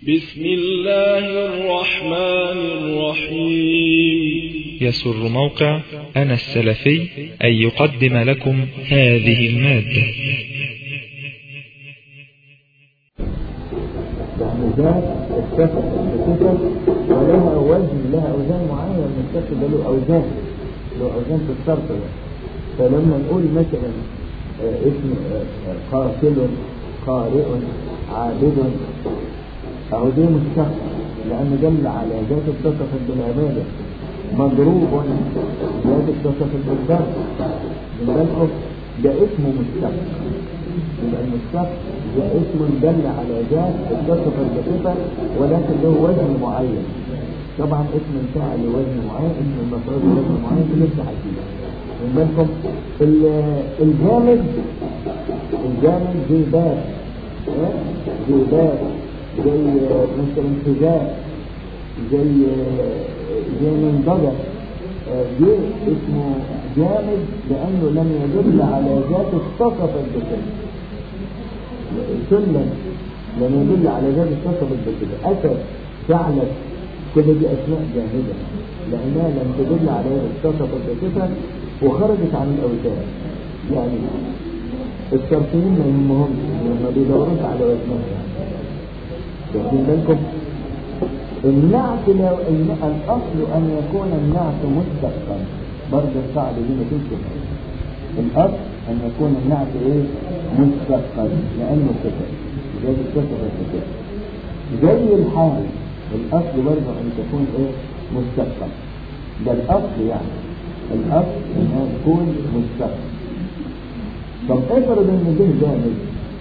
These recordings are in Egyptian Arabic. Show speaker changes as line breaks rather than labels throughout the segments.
بسم الله الرحمن الرحيم
يسر موقع أنا السلفي أن يقدم لكم هذه المادة
يعني ذات الشخص بصفة ولها وزن لها أوزان معينة من الشخص ده له أوزان له أوزان في الصرف ده فلما نقول مثلا آه، اسم آه، قاتل قارئ عابد أهو دي مشتق لأنه دل على ذات اتصفت بالعبادة مضروب ذات اتصفت بالضرب من بالكم ده اسمه مشتق يبقى المشتق ده اسم دل على ذات اتصفت بصفة ولكن له وزن معين طبعا اسم الفاعل له وزن معين اسم المفعول له وزن معين لسه حكيم من بالكم ال- الجامد الجامد زي باب ها؟ زي باب زي مثلا حجاب زي زي منضدة دي اسمه جامد لأنه لم يدل على ذات اتصفت بكده سلم لم يدل على ذات اتصفت بكده أسد ثعلب كل دي أسماء جامدة لأنها لم تدل على ذات اتصفت بكده وخرجت عن الأوزان يعني الصرفيين ما يهمهمش لما بيدوروش على وزنها يعني واخدين بالكم النعت لو الن- الاصل ان يكون النعت مستقا برضه القاعده دي ما تنسى الاصل ان يكون النعت ايه مستقا لانه صفه زي الصفه الصفه زي الحال الاصل برضه ان تكون ايه مستقا ده الاصل يعني الاصل انها تكون مستقا طب افرض ان ده جامد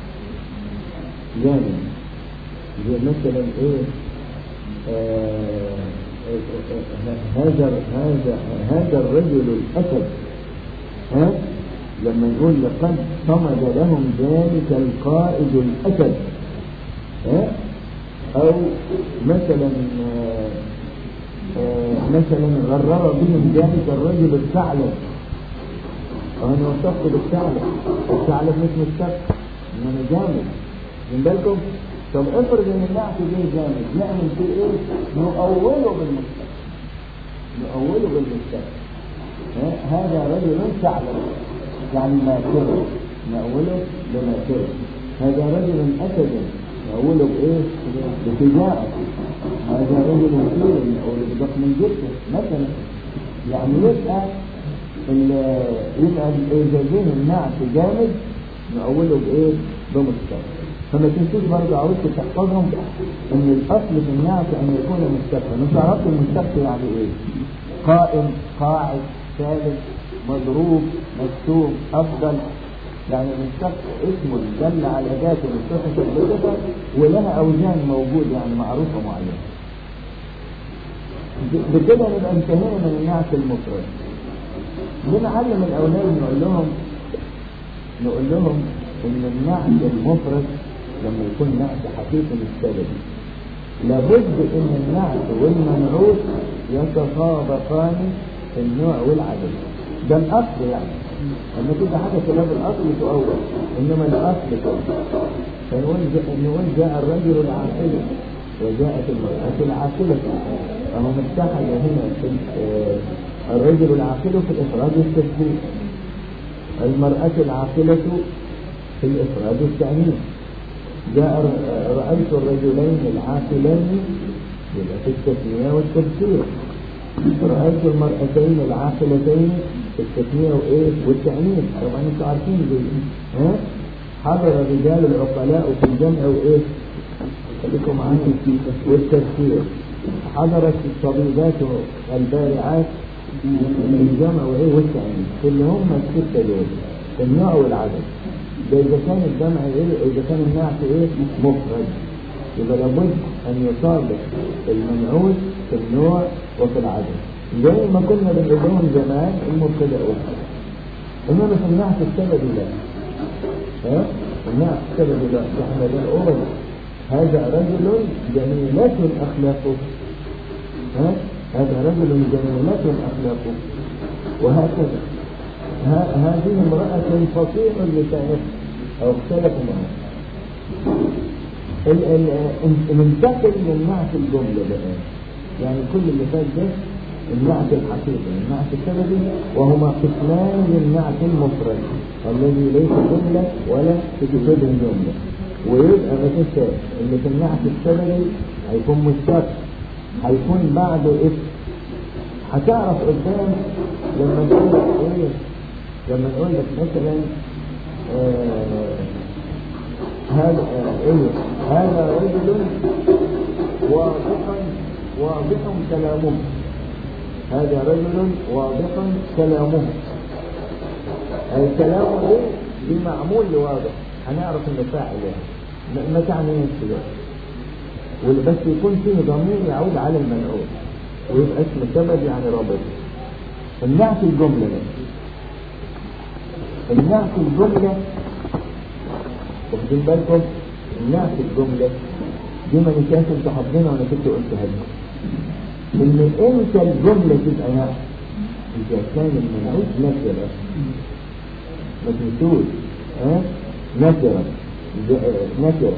جامد زي مثلا ايه آه، هذا هذا هذا الرجل الاسد ها لما نقول لقد صمد لهم ذلك القائد الاسد ها او مثلا آه، آه، مثلا غرر بهم ذلك الرجل الثعلب وانا وصفت بالثعلب الثعلب مش مستقبل انما جامد من بالكم طب افرض ان النعت جاي جامد نعمل فيه ايه نؤوله بالمستقبل نؤوله بالمستقبل ها؟ هذا رجل ثعلب يعني ماكر نؤوله بماكر هذا رجل اسد نؤوله بايه بشجاعه هذا رجل فيل نؤوله بضخم جدا مثلا يعني يبقى ال- يبقى اذا جه النعت جامد نؤوله بايه بمستقبل فما تنسوش برضه عاوزكم تحفظهم ان الاصل في النعت ان يكون مستقبل مش عرفت المستقبل يعني ايه قائم قاعد ثابت مضروب مكتوب افضل يعني المستقبل اسم دل على ذاته متصفة بصفة ولها اوزان موجود يعني معروفة معينة ب- بكده نبقى انتهينا من النعت المفرد بنعلم الاولاد نقول لهم نقول لهم ان النعت المفرد لما يكون نعت حقيقي مش سببي لابد ان النعت والمنعوت يتطابقان في النوع والعدد ده الاصل يعني لما تيجي حاجه خلاف الاصل تؤول انما الاصل كده فنقول جاء نقول جاء الرجل العاقل وجاءت المرأة العاقلة فهو متحد هنا في ال- الرجل العاقل في الإفراد والتسجيل المرأة العاقلة في الإفراد والتأنيث جاء ر- رأيت الرجلين العاقلين يبقى في التثنية والتذكير رأيت المرأتين العاقلتين في التثنية وإيه والتأنيث طبعا أنتم عارفين دي ها حضر الرجال العقلاء في الجمع وإيه خليكم معايا والتذكير حضرت الطبيبات البارعات من الجمع وايه والتأنيث اللي هم الستة دول النوع والعدد ده إذا كان الجمع ايه إذا كان النعت ايه مفرد يبقى لابد أن يطابق المنعوت في النوع وفي العدد زي ما كنا بنقول لهم زمان المبتدأ والخبر إنما في النعت السبب لا ها النعت السبب لا احنا بنقول هذا رجل جميلة أخلاقه ها هذا رجل جميلة أخلاقه وهكذا ها- هذه امرأة فصيح لسانها أو اختلفوا معها ال- ال- ننتقل للنعت الجملة بقى يعني كل اللي فات ده النعت الحقيقي النعت السببي وهما قسمان للنعت المفرد الذي ليس جملة ولا تشبه جملة ويبقى ما تنساش ان في النعت السببي هيكون مشتق هيكون بعده اسم هتعرف قدام لما نقول لك ايه لما نقول لك مثلا آه هذا آه ايه هذا رجل واضح واضح كلامه هذا رجل واضح كلامه الكلام ده بمعمول واضح هنعرف انه فاعل يعني م- ما تعني كده بس يكون فيه ضمير يعود على المنعوت ويبقى اسم سبب يعني رابط النعت الجملة ده النعت الجملة واخدين بالكم النعت الجملة دي ما نساش انتوا حافظينها وانا كنت قلتها لكم ان امتى الجملة تبقى نعت اذا كان المنعوت نكرة ما تنسوش ها نكرة ز- نكرة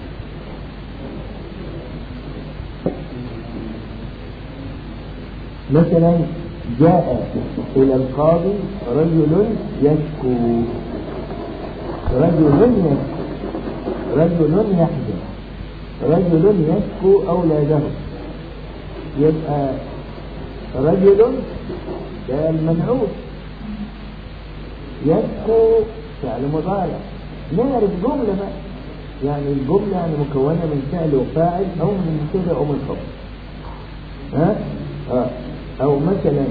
مثلا جاء إلى القاضي رجل يشكو رجل يشكو رجل يحزن رجل يشكو أولاده يبقى رجل ده المنعوت يشكو فعل مضارع نعرف جملة بقى يعني الجملة يعني مكونة من فعل وفاعل أو من المبتدأ أو من الخبر ها؟ آه. أو مثلا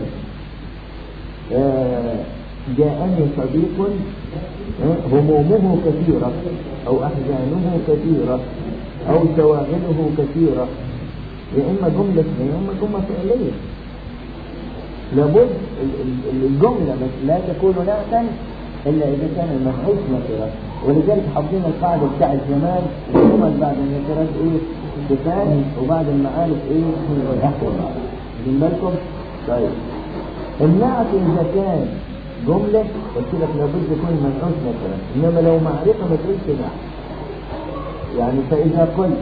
آه جاءني صديق آه، همومه كثيرة أو أحزانه كثيرة أو شواغله كثيرة يا إما جملة اسمية يا إما جملة فعلية لابد ال- ال- الجملة بس لا تكون نعتا إلا إذا كان المفعول نكرة ولذلك حافظين القاعدة بتاعت زمان الجمل بعد النكرات إيه صفات وبعد المعارف إيه أحوال واخدين بالكم؟ طيب النعت إذا كان جملة قلت لك لابد يكون منعوت نكرة إنما لو معرفة ما تقولش نعت يعني فإذا قلت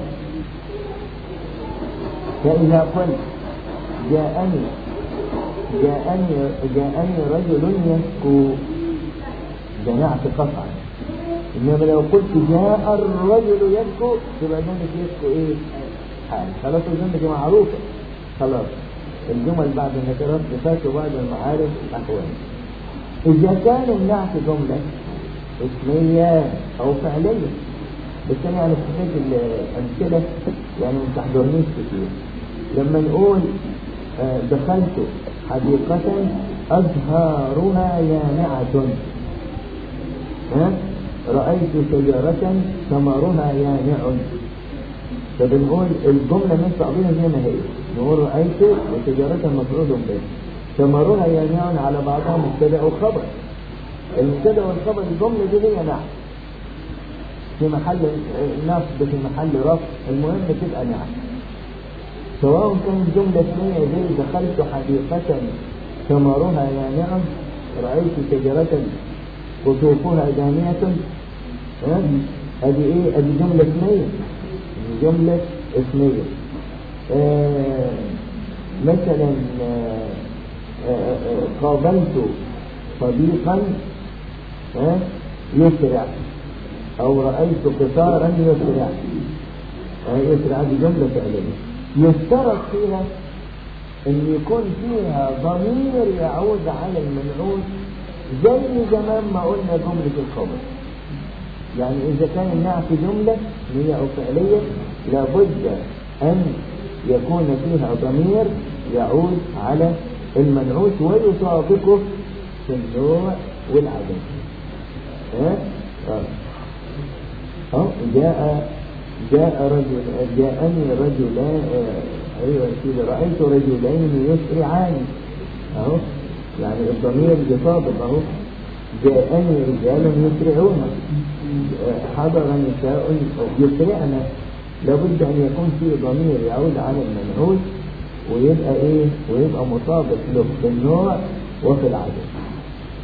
فإذا قلت جاءني جاءني جاءني رجل يشكو ده نعت قطعا انما لو قلت جاء الرجل يشكو تبقى جملة يشكو ايه؟ حال خلاص الجملة دي معروفة خلاص الجمل بعد النكرات صفات وبعد المعارف احوال اذا كان النعت جملة اسمية او فعلية بس انا يعني حكاية الامثلة يعني ما تحضرنيش كتير لما نقول آه، دخلت حديقة أزهارها يانعة ها؟ رأيت شجرة ثمرها يانع فبنقول الجملة من بعضها زي ما هي نقول رأيت وشجرة مفعول به ثمرها يانع على بعضها مبتدأ وخبر المبتدأ والخبر الجملة دي هي نعم في محل نصب في محل رفع المهم تبقى نعم سواء كانت جملة اسمية زي دخلت حديقة ثمرها يانع رأيت شجرة قطوفها دانية ها؟ ادي ايه ادي جملة اسمية جملة اسمية آه مثلا آه آه آه قابلت صديقا ها؟ يسرع او رأيت قطارا يسرع آه يسرع دي جملة فعلية يشترط فيها ان يكون فيها ضمير يعود على المنعوت زي زمان ما قلنا جملة الخبر يعني إذا كان النعت جملة هي أو فعلية لابد أن يكون فيها ضمير يعود على المنعوت ويطابقه في النوع والعدد ها؟ آه. أه؟ جاء جاء رجل جاءني رجلان آه، أيوة كده رأيت رجلين يسرعان أهو يعني الضمير يطابق اهو جاءني رجال يسرعون حضر نساء يسرعن لابد ان يكون في ضمير يعود على المنعوت ويبقى ايه ويبقى مطابق له في النوع وفي العدد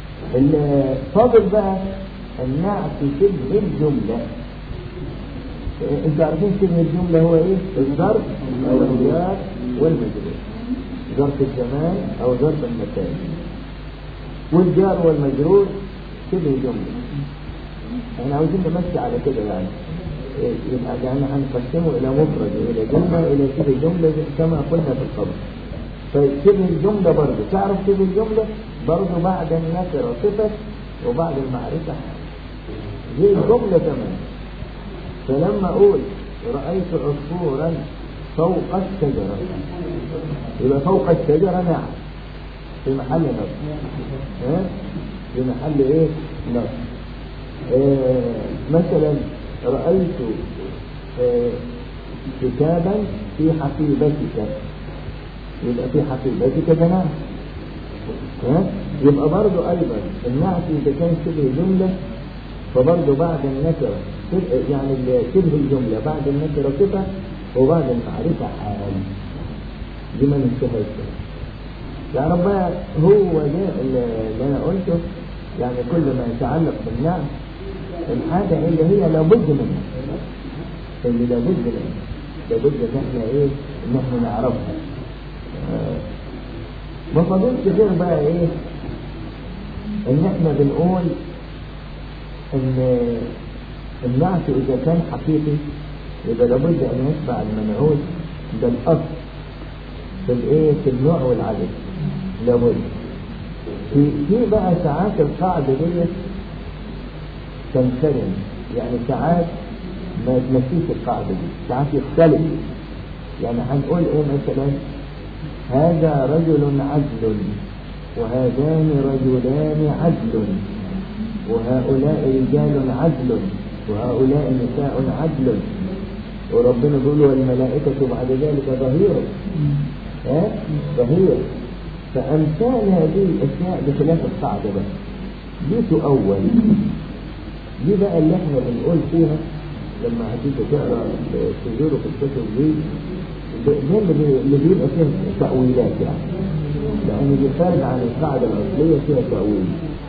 الفاضل بقى النعت شبه الجملة انتوا عارفين شبه الجملة هو ايه الظرف او الجار والمجرور ظرف الزمان او ظرف المكان والجار والمجرور شبه جملة احنا عاوزين نمشي على كده يعني إيه، يبقى يعني هنقسمه الى مفرد الى جملة الى شبه جملة كما قلنا في القبر طيب شبه الجملة برضه تعرف شبه الجملة برضه بعد النكرة صفة وبعد المعرفة حال زي الجملة كمان فلما أقول رأيت عصفورا فوق الشجرة يبقى فوق الشجرة نعم في محل نصب ها في محل ايه نصب آه مثلا رأيت آه كتابا في حقيبتك يبقى في حقيبتك ده نعم ها يبقى برضه ايضا النعت اذا كان شبه جمله فبرضه بعد النكره يعني شبه الجمله بعد النكره صفه وبعد المعرفه حال دي ما ننساهاش يا رب هو ده اللي انا قلته يعني كل ما يتعلق بالنعم الحاجه اللي هي لابد منها اللي لابد منها لابد ان احنا ايه ان احنا نعرفها آه. ما فضلش غير بقى ايه ان احنا بنقول ان النعت اذا كان حقيقي يبقى لابد ان يتبع المنعوت ده الاصل في الايه في النوع والعدد لابد في في بقى ساعات القاعده دي تنسلم يعني ساعات ما تمشيش القاعده دي ساعات يختلف يعني هنقول ايه مثلا هذا رجل عدل وهذان رجلان عدل وهؤلاء رجال عدل وهؤلاء نساء عدل وربنا بيقول والملائكة بعد ذلك ظهير ها ظهير فأمثال هذه الأشياء بخلاف القاعدة بقى دي تؤول دي بقى اللي احنا بنقول فيها لما هتيجي تقرا تزوره في الكتب دي ده اللي بيبقى فيها تأويلات يعني لأن دي خارج عن القاعدة الأصلية فيها تأويل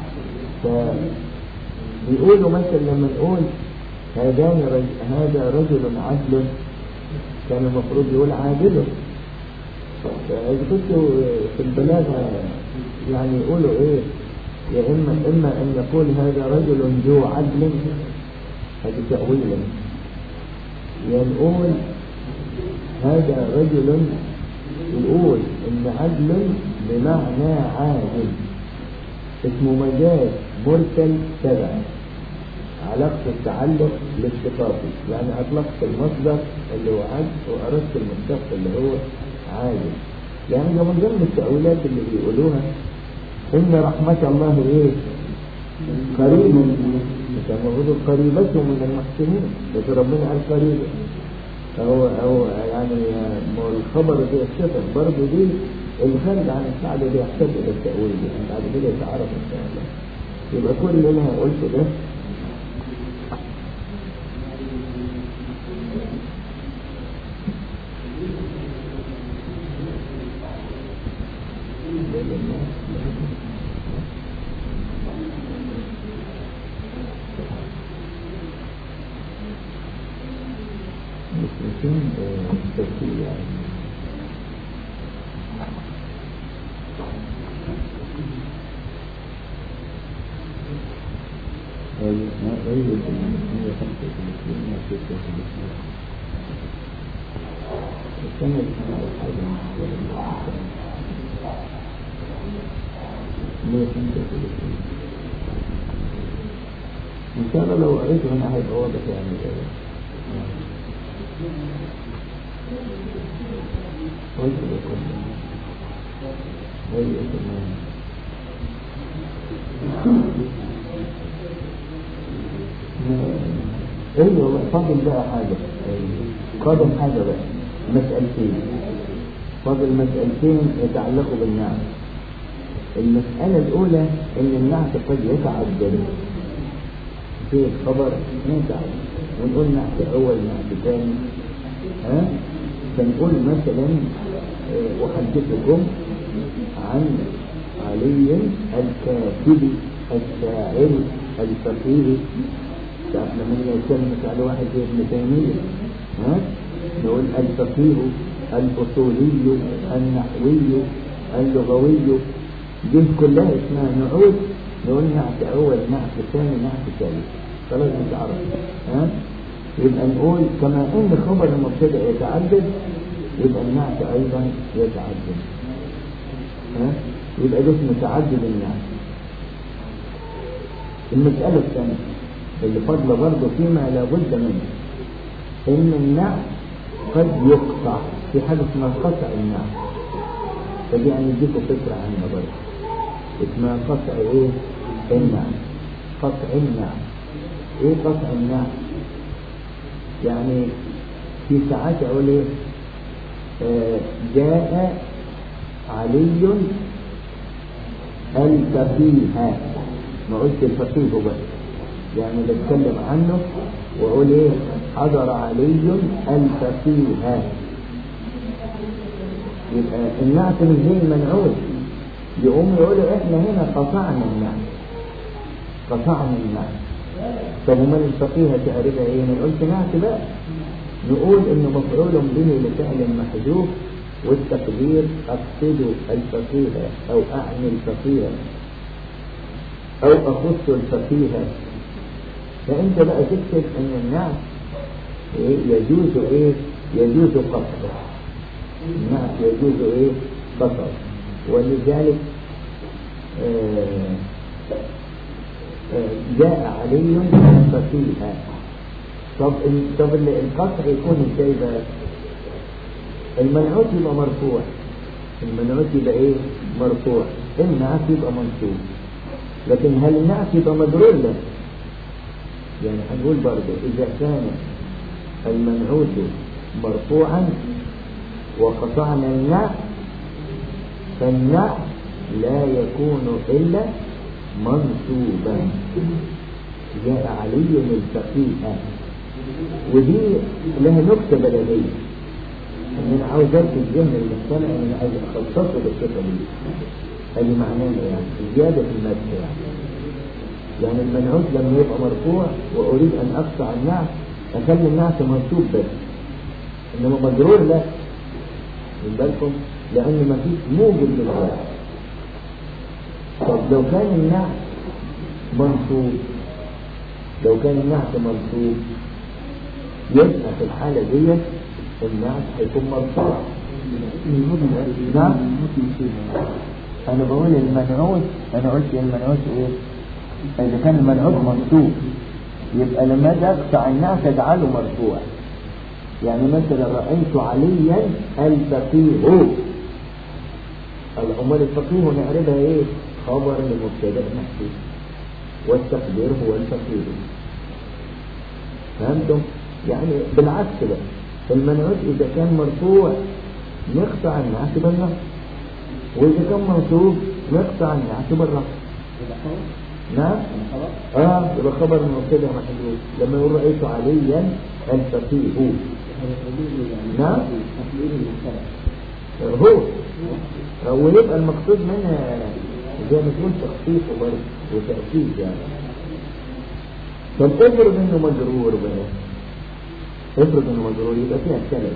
فبيقولوا مثلا لما نقول هذان رج... هذا رجل عدل كان المفروض يقول عادل فإذا كنتوا في البلاغة يعني يقولوا إيه يا إما إما أن يقول هذا رجل ذو عدل هذا تأويلا يا نقول هذا رجل يقول ان عدل بمعنى عادل اسمه مجاز مرسل تبع علاقة التعلق للصفاتي يعني اطلقت المصدر اللي هو عدل واردت المشتق اللي هو عادل يعني ده من ضمن التأويلات اللي بيقولوها ان رحمة الله ايه قريب كان المفروض قريبته من المحسنين بس ربنا قال قريب هو هو يعني الخبر دي الصفة برضه دي اللي خارج عن القاعدة دي يحتاج إلى التأويل يعني بعد كده يتعرف إن شاء الله يبقى كل اللي أنا قلته ده مسلمين تركيا يعني غير المسلمين خمسة وثلاثين وستة وثلاثين السنة الحمد حاجة مية خمسة وثلاثين إن شاء الله لو قريت هنا هيبقى واضح يعني كده وجه لكم هي تمام ايوه والله فاضل بقى حاجة فاضل حاجة بقى مسألتين فاضل مسألتين يتعلقوا بالنعم المسألة الأولى إن النعت قد يتعدد في الخبر يتعدد ونقول نعت أول نعت ثاني ها فنقول مثلا أحدثكم عن علي الكاتب الشاعر الفقيه تعرف لما نتكلم على واحد زي ابن تيمية ها نقول الفقيه الأصولي النحوي اللغوي دي كلها اسمها نعوت نقول نعت أول نعت ثاني نعت ثالث خلاص بتعرف ها يبقى نقول كما ان خبر المبتدا يتعدد يبقى النعت ايضا يتعدد ها يبقى ده اسمه تعدد النعت المسألة الثانية اللي فضل برضه فيما لابد منه ان النعت قد يقطع في حاجة اسمها قطع النعت فدي يعني اديكم فكرة عنها برضه اسمها قطع ايه النعت قطع النعت ايه قطع النعت يعني في ساعات اقول ايه آه جاء علي الفقيه ما قلت الفقيه بس يعني بتكلم عنه واقول ايه حضر علي الفقيه يبقى النعت مش زي المنعوت يقوم يقولوا احنا هنا قطعنا النعت قطعنا النعت طب ومن الفقيه تعرفها ايه ما قلت نعت بقى نقول انه مفعول به لفعل محذوف والتقدير اقصد الفقيه او اعني الفقيه او اخص الفقيه فانت بقى تكتب ان النعت إيه يجوز ايه يجوز قصده النعت يجوز ايه قصد ولذلك آه جاء علي فقيها طب طب القطع يكون ازاي بقى المنعوت يبقى مرفوع المنعوت يبقى ايه مرفوع النعت يبقى منصوب لكن هل النعت يبقى مجرور له يعني هنقول برضه اذا كان المنعوت مرفوعا وقطعنا النعت فالنعت لا يكون الا منصوبا جاء علي الفقيه ودي لها نكته بلديه ان انا عاوز اركز ذهن المستمع ان انا عايز اخصصه بالصفه دي هذه معناها يعني زياده في المدح يعني يعني المنعوت لما يبقى مرفوع واريد ان اقطع النعت اخلي النعت منصوب بس انما مجرور لا من بالكم لان ما فيش موجب للغايه طب لو كان النعت منصوب لو كان النعت منصوب يبقى في الحالة ديت النعت هيكون مرفوع نعم انا بقول المنعوت انا قلت المنعوت ايه اذا كان المنعوت منصوب يبقى لما اجي اقطع النعت اجعله مرفوع يعني مثلا رأيت عليا الفقيه الأمال الفقيه نعرفها ايه خبر لمبتدا محدود والتقدير هو الفقير فهمتم يعني بالعكس بقى المنعوت اذا كان مرفوع نقطع النعت بالنص واذا كان منصوب نقطع النعت بالرفع نعم اه يبقى خبر مبتدا محدود لما يقول رايت عليا الفقيه نعم هو ويبقى المقصود منها زي ما تقول تخصيص برضه وتأكيد يعني طب افرض انه مجرور بقى افرض انه مجرور يبقى فيها السلب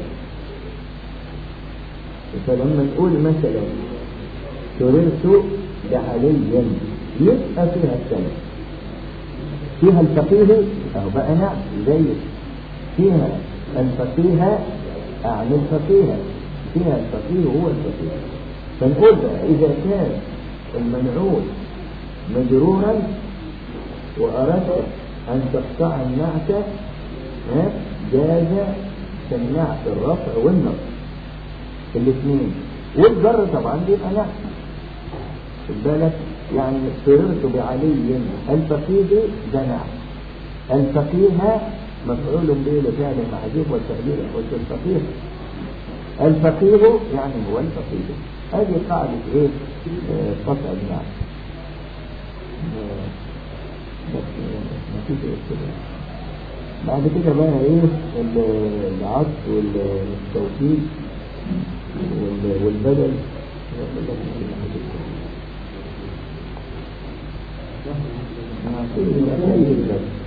فلما نقول مثلا سررت بعليا يبقى فيها السلب فيها الفقيه اهو بقى نعم زي فيها الفقيه اعني الفقيه فيها الفقيه هو الفقيه فنقول بقى اذا كان المنعوت مجرورا وأردت أن تقطع النعت جاز كالنعت الرفع والنصب الاثنين والجر طبعا بيبقى نعت خد بالك يعني سررت بعلي الفقيه ده نعت الفقيه مفعول به لفعل محذوف والتقدير والفقيه الفقيه يعني هو الفقيه هذه قاعدة ايه قطع النعم ما فيش كده بعد كده بقى ايه العطف والتوكيد والبدل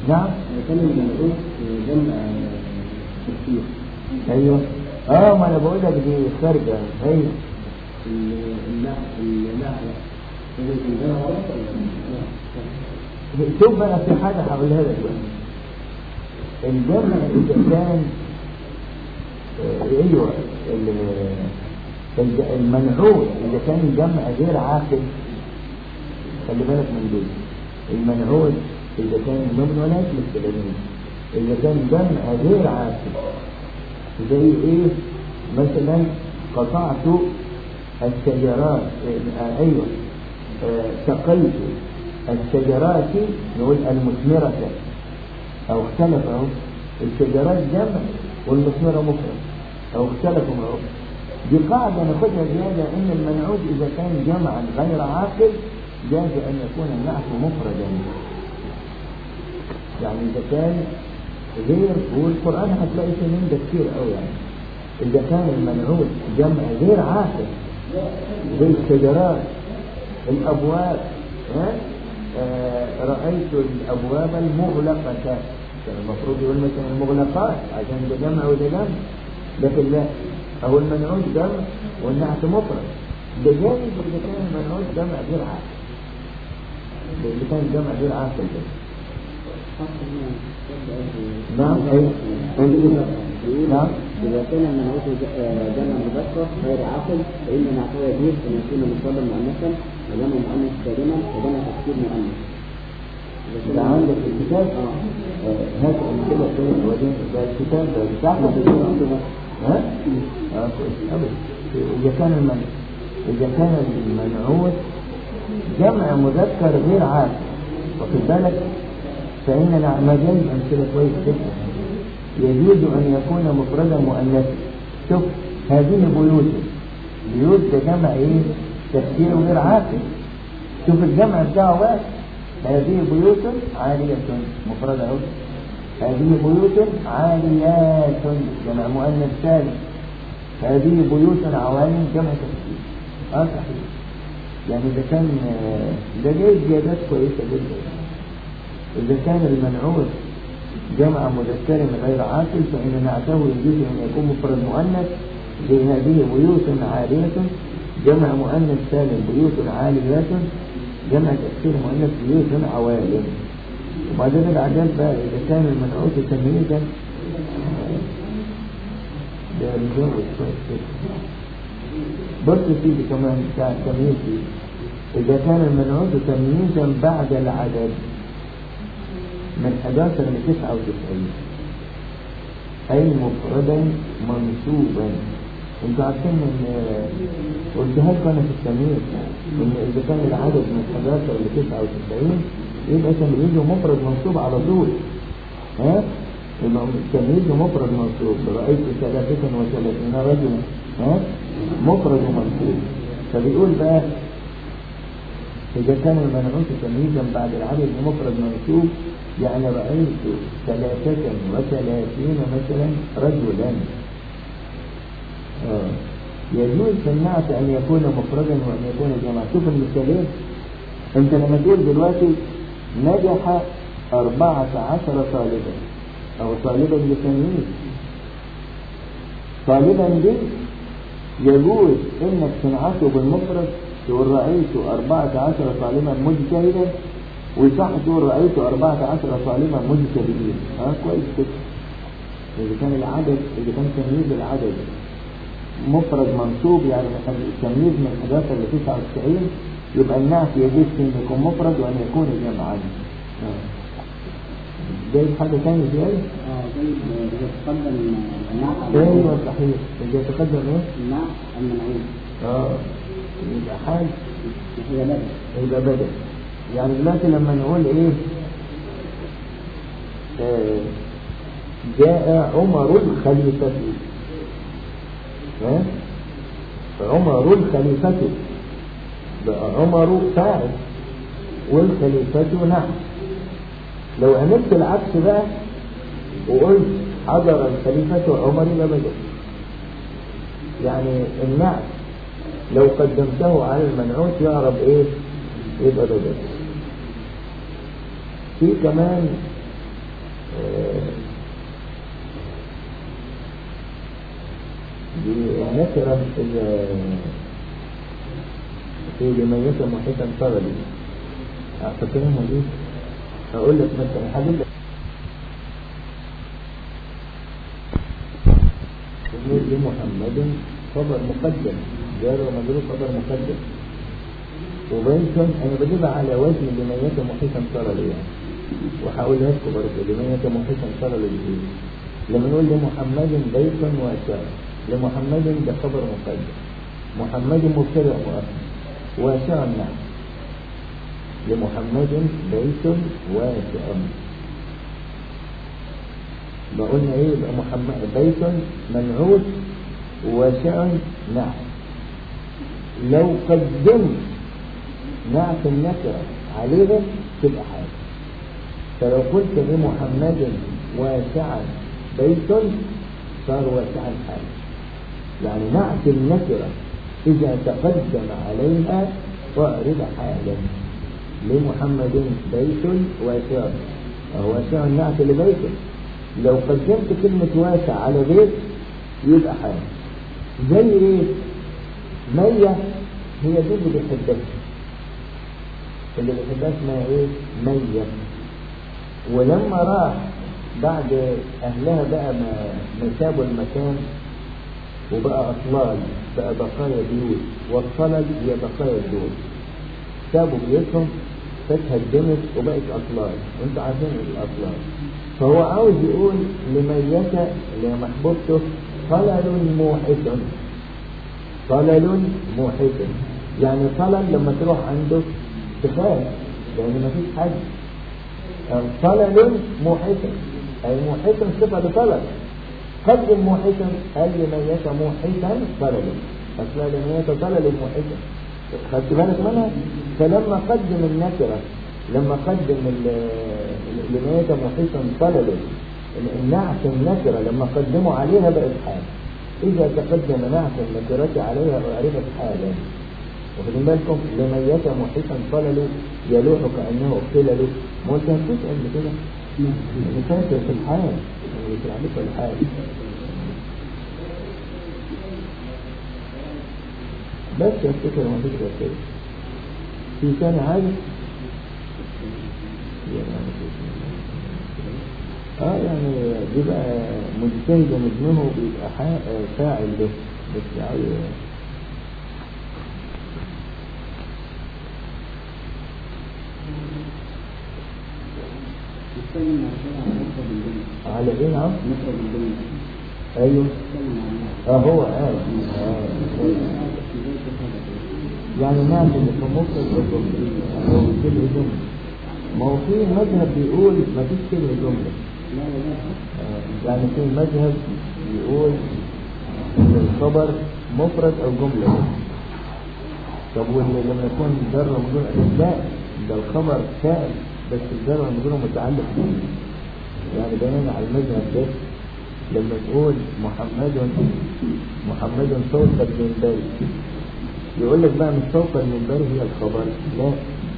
نعم
كان المنعوت جمع تفسير
ايوه اه ما انا بقول لك دي خارجه ايوه
النحلة إذا كان غلط ولا
شوف بقى في حاجه هقولها لك بقى الجمع اذا كان آه، ايوه ال- الج- المنعوت اذا كان الجمع غير عاقل خلي بالك من دول المنعوت اذا كان ضمن ولا الكلامين اذا كان جمع غير عاقل زي ايه مثلا قطعت الشجرات آه، ايوه آه، سقيت الشجرات نقول المثمرة او اختلف اهو الشجرات جمع والمثمرة مفرد او اختلفوا معه دي قاعدة ناخدها زيادة ان المنعوت اذا كان جمعا غير عاقل جاز ان يكون النعت مفردا يعني اذا كان غير والقرآن هتلاقي في من ده كتير قوي يعني اذا كان المنعوت جمع غير عاقل زي الشجرات الابواب ها آه رأيت الابواب المغلقة كان المفروض يقول مثلا المغلقات عشان ده جمع وده جمع لكن لا أو المنعوت جمع والنعت مفرد ده جائز إذا كان المنعوت جمع غير عاقل إذا كان جمع غير عاقل ده نعم أي نعم
إذا كان المنعوت جمع مذكر غير عاقل فإن نعته يجوز أن يكون مفردا مؤنثا وجمع مؤنث سالما وجمع تفسير مؤنث. إذا
ده
كان
عندك الكتاب آه، هات أمثلة كده وبعدين ده الكتاب ده بتاعك ها؟ اه كويس أبدا إذا كان المن... إذا كان المنعوت جمع مذكر غير عاقل واخد بالك فإننا مجال أمثلة كويس جدا يجوز أن يكون مفردا مؤنثا شوف هذه بيوت بيوت ده جمع إيه؟ تفسير غير عاقل شوف الجمع بتاعه بقى هذه بيوت عالية مفردة أهو هذه بيوت عاليات جمع مؤنث سالم هذه بيوت عوالم جمع تفسير اه صحيح يعني إذا كان آه، ده جاي زيادات كويسة جدا إذا كان المنعوت جمع مذكر غير عاقل فإن نعته يجوز أن يكون مفرد مؤنث زي هذه بيوت عالية جمع مؤنث سالم بيوت عاليات جمع تأثير مؤنث بيوت عوالم وبعدين العدد بقى إذا كان المنعوت تمييزا آه، ده مجوز كويس كده. بص يا سيدي كمان بتاع التمييز دي. إذا كان المنعوت تمييزا بعد العدد من 11 ل 99 أي مفردا منصوبا انتوا عارفين ان قلتها لكم انا في التمييز ان اذا كان العدد من 11 ل 99 يبقى تمييزه مفرد منصوب على طول ها يبقى تمييزه مفرد منصوب رايت ثلاثة وثلاثين رجلا ها مفرد ومنصوب فبيقول بقى إذا كان المنعوت تمييزا بعد العدد مفرد منصوب يعني رأيت ثلاثة وثلاثين مثلا رجلا آه. يجوز في النعت أن يكون مفردا وأن يكون جمعا شوف المثالين أنت لما تقول دلوقتي نجح أربعة عشر طالبا أو طالبا بتمييز طالبا دي يجوز إنك تنعته بالمفرد تقول رأيت أربعة عشر طالبا مجتهدا وصح تقول رأيت أربعة عشر طالبا مجتهدين ها كويس كده إذا كان العدد إذا كان تمييز العدد مفرد منصوب يعني مثلا التمييز من 11 ل 99 يبقى النعت يجوز أن يكون مفرد وأن يكون جمعا آه. جايب حاجة تانية زيادة؟
اه طيب إذا تقدم النعت
ايوه صحيح إذا تقدم ايه؟
النعت المنعوت
اه يبقى حال
هي بدل
يبقى بدل يعني دلوقتي لما نقول ايه آه جاء عمر الخليفة ها عمر الخليفة بقى عمر فاعل والخليفة نعم لو عملت العكس بقى وقلت حضر الخليفة عمر يبقى بدل يعني النعم لو قدمته على المنعوت يعرب ايه يبقى بدل في كمان آه، دي النكرة إذا في لميت محيطا طردي فاكرينها دي هقول لك مثلا حاجة تقول لمحمد خبر مقدم جار ومجرور خبر مقدم وبينكم انا بجيبها على وزن لميت محيطا طردي يعني وهقولها لكم برضه لميت محيطا طردي لما نقول لمحمد بيت واسع لمحمد ده خبر مقدم محمد مبتدأ مؤخر واسع نعم لمحمد بيت واسع ما قلنا ايه يبقى محمد بيت منعوت واسع نعم لو قدمت نعت النكرة عليها تبقى حاجة فلو قلت لمحمد واسعا بيت صار واسعا حاجة يعني نعت النكرة إذا تقدم عليها فأعرض حالا لمحمد بيت واسع وهو واسع النعت لبيت لو قدمت كلمة واسع على بيت يبقى حاجة زي ايه مية هي دي اللي بيحبها اللي بيحبها اسمها ايه مية ولما راح بعد اهلها بقى ما ما سابوا المكان وبقى اطلال بقى بقايا بيوت والصلد هي بقايا البيوت سابوا بيوتهم فتهدمت وبقت اطلال وانتوا عارفين الاطلال فهو عاوز يقول لميتة لمحبوبته طلل موحش طلل موحش يعني طلل لما تروح عنده تخاف لان مفيش حد طلل موحش اي موحش صفة لطلل قدم موحشا قال لميتة موحشا طلل اصلا لميتة طلل موحشا خدت بالك منها فلما قدم النكرة لما قدم لميتة موحشا طلل النعت النكرة لما قدموا عليها بقت حال إذا تقدم نعت النكرة عليها أعرفت حالا واخدين بالكم لميتة موحشا طلل يلوح كأنه اقتلل ما انت هتسأل كده اللي فاكر في الحال اللي في العميق الحال بس افتكر ما فكرة كده في ثاني عادي اه يعني بيبقى مجتهد ومجنونه بيبقى فاعل به بس عايز على ايه نعم؟ ايوه اه هو قال آه. يعني الناس اللي في مصر او كلمة جملة ما هو في مذهب بيقول ما فيش كلمة جملة آه. يعني في مذهب بيقول ان الخبر مفرد او جملة طب واللي لما يكون جر ومجرور لا ده الخبر سائل بس الجر والمجرور متعلق به يعني بنينا على المذهب ده لما تقول محمد محمد فوق المنبر يقول لك بقى مش فوق المنبر هي الخبر لا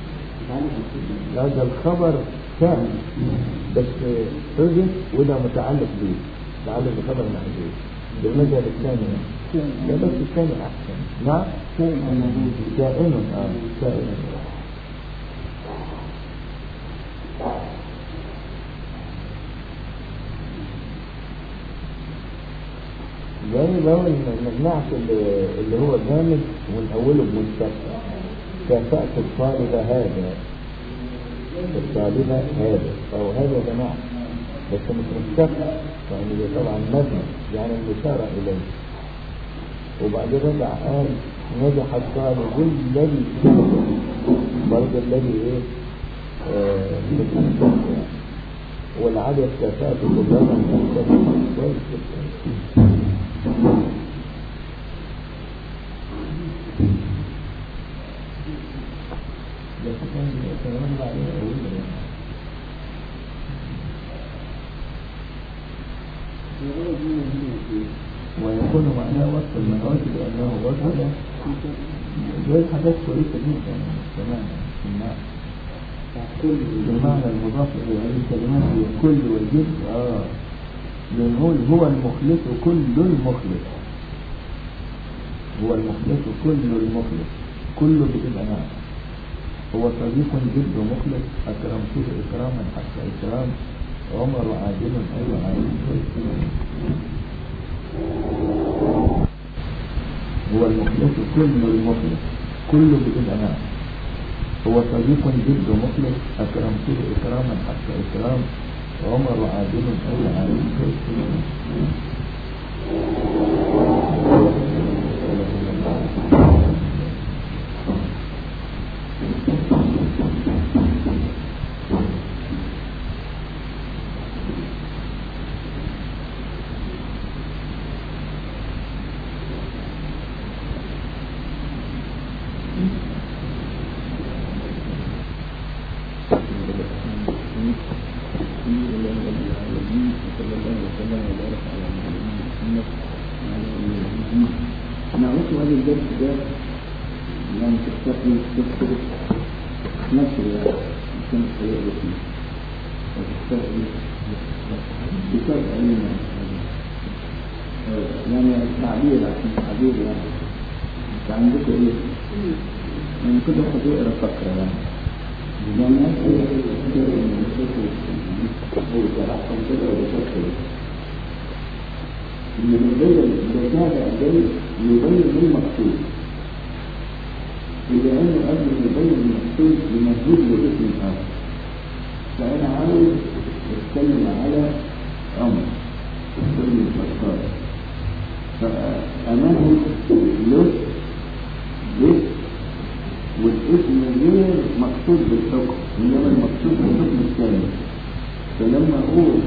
لا ده الخبر كان بس حذف وده متعلق به متعلق بخبر محذوف ده المذهب الثاني لا بس الثاني احسن نعم كائن اه كائن زي بقول النعت اللي, اللي هو جامد ونأوله بمستقبل كفأت الطالب هذا الطالب هذا أو هذا ده نعت بس مش مستقبل يعني ده طبعا مبنى يعني الإشارة إليه وبعدين رجع قال نجح الطالب الذي برضه الذي ايه آه يعني والعدد كفاته كلها من كويس جدا ويكون معناه وصف المنوات بأنه وصف دول حاجات كويسة جدا كمان في الناس
كل
بمعنى المضاف إلى هذه الكلمات هي كل والجد آه بنقول هو المخلص كل المخلص هو المخلص كل المخلص كله بتبقى نعم هو صديق جد مخلص أكرمته إكراما حتى إكرام عمر عادل أيوة عادل هو المخلص كل المخلص كله بتبقى نعم هو صديق جد مخلص أكرمته إكراما حتى إكرام عمر عادل أيوة عادل
نعرف هذا الدرس ده يعني تستقي تذكر نشر يعني عشان تخيل فيه وتستقي كتاب علم يعني التعبير عشان التعبير يعني انت عندكم ايه؟ يعني كل واحد يقرا فقره يعني يعني أي كتاب من الكتب هو شرحهم كده وبفكر إن الرجل بتابع جاي يبين المقصود إذا أنه قبل ما يبين المقصود يمهد له اسم آخر فأنا عاوز أتكلم على أمر ابن الخطاب فأمهد له باسم والاسم غير مقصود بالحكم إنما المقصود بالحكم الثاني فلما أقول